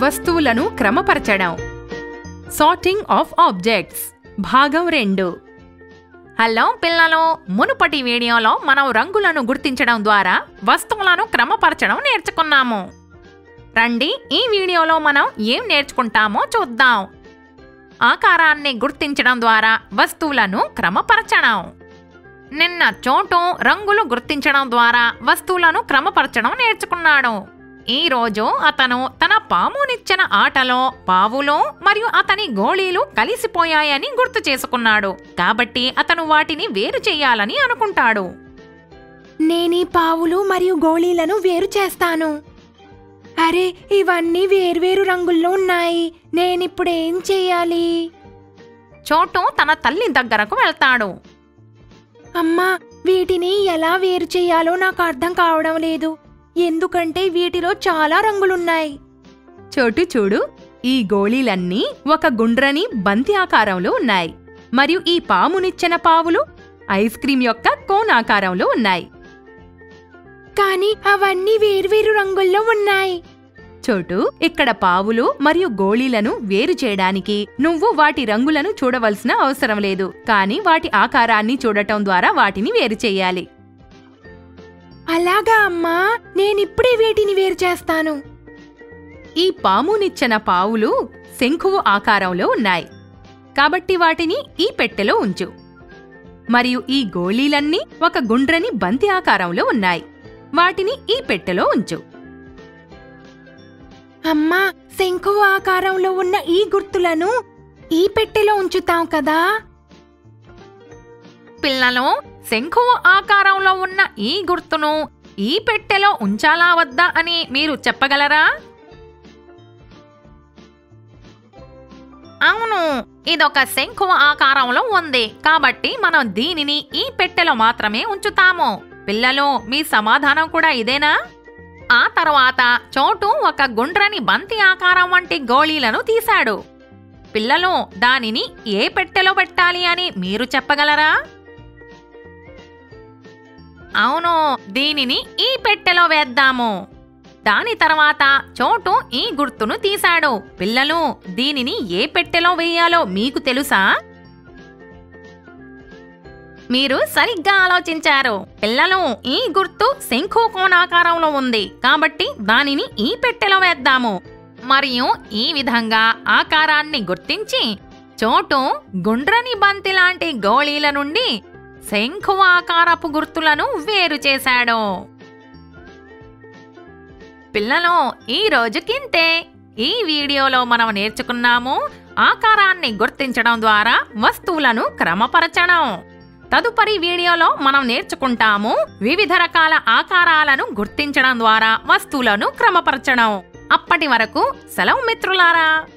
వస్తువులను క్రమపరచడం sorting of objects భాగం రెండు హలో పిల్లలు మునుపటి వీడియోలో మనం రంగులను గుర్తించడం ద్వారా వస్తువులను క్రమపరచడం నేర్చుకున్నాము రండి ఈ వీడియోలో మనం ఏం నేర్చుకుంటామో చూద్దాం ఆకారాన్ని గుర్తించడం ద్వారా వస్తువులను క్రమపరచడం నిన్న చోటు రంగులు గుర్తించడం ద్వారా వస్తువులను క్రమపరచడం నేర్చుకున్నాడు ఈ రోజు అతను తన పామునిచ్చిన ఆటలో పావులు మరియు అతని గోళీలు కలిసిపోయాయని గుర్తు చేసుకున్నాడు కాబట్టి అతను వాటిని వేరు చేయాలని అనుకుంటాడు నేనీ పావులు మరియు గోళీలను వేరు చేస్తాను అరే ఇవన్నీ వేర్వేరు రంగుల్లో ఉన్నాయి నేనిప్పుడేం చెయ్యాలి చోటు తన తల్లి దగ్గరకు వెళ్తాడు అమ్మా వీటిని ఎలా వేరు చేయాలో నాకు అర్థం కావడం లేదు ఎందుకంటే వీటిలో చాలా రంగులున్నాయి చోటు చూడు ఈ గోళీలన్నీ ఒక గుండ్రని బంతి ఆకారంలో ఉన్నాయి మరియు ఈ పామునిచ్చిన పావులు ఐస్ క్రీం యొక్క కోన్ ఆకారంలో ఉన్నాయి కానీ అవన్నీ వేర్వేరు రంగుల్లో ఉన్నాయి చోటు ఇక్కడ పావులు మరియు గోళీలను వేరు చేయడానికి నువ్వు వాటి రంగులను చూడవలసిన అవసరం లేదు కానీ వాటి ఆకారాన్ని చూడటం ద్వారా వాటిని వేరు చేయాలి అలాగా అమ్మా నేనిప్పుడే వీటిని వేరు చేస్తాను ఈ పామునిచ్చిన పావులు శంఖువు ఆకారంలో ఉన్నాయి కాబట్టి వాటిని ఈ పెట్టెలో ఉంచు మరియు ఈ గోళీలన్నీ ఒక గుండ్రని బంతి ఆకారంలో ఉన్నాయి వాటిని ఈ పెట్టెలో ఉంచు అమ్మా శంకువు ఆకారంలో ఉన్న ఈ గుర్తులను ఈ పెట్టెలో ఉంచుతాం కదా పిల్లలు శంఖువు ఆకారంలో ఉన్న ఈ గుర్తును ఈ పెట్టెలో ఉంచాలా వద్దా అని మీరు చెప్పగలరా అవును ఇదొక శంఖువ ఆకారంలో ఉంది కాబట్టి మనం దీనిని ఈ పెట్టెలో మాత్రమే ఉంచుతాము పిల్లలు మీ సమాధానం కూడా ఇదేనా ఆ తర్వాత చోటు ఒక గుండ్రని బంతి ఆకారం వంటి గోళీలను తీశాడు పిల్లలు దానిని ఏ పెట్టెలో పెట్టాలి అని మీరు చెప్పగలరా అవును దీనిని ఈ పెట్టెలో వేద్దాము దాని తర్వాత చోటు ఈ గుర్తును తీశాడు పిల్లలు దీనిని ఏ పెట్టెలో వేయాలో మీకు తెలుసా మీరు సరిగ్గా ఆలోచించారు పిల్లలు ఈ గుర్తు శంఖు కోణాకారంలో ఉంది కాబట్టి దానిని ఈ పెట్టెలో వేద్దాము మరియు ఈ విధంగా ఆకారాన్ని గుర్తించి చోటు గుండ్రని బంతి లాంటి గోళీల నుండి శంఖు ఆకారపు గుర్తులను వేరు చేశాడు పిల్లలు ఈ రోజుకింతే ఈ వీడియోలో మనం నేర్చుకున్నాము ఆకారాన్ని గుర్తించడం ద్వారా వస్తువులను క్రమపరచడం తదుపరి వీడియోలో మనం నేర్చుకుంటాము వివిధ రకాల ఆకారాలను గుర్తించడం ద్వారా వస్తువులను క్రమపరచడం అప్పటి వరకు సెలవు మిత్రులారా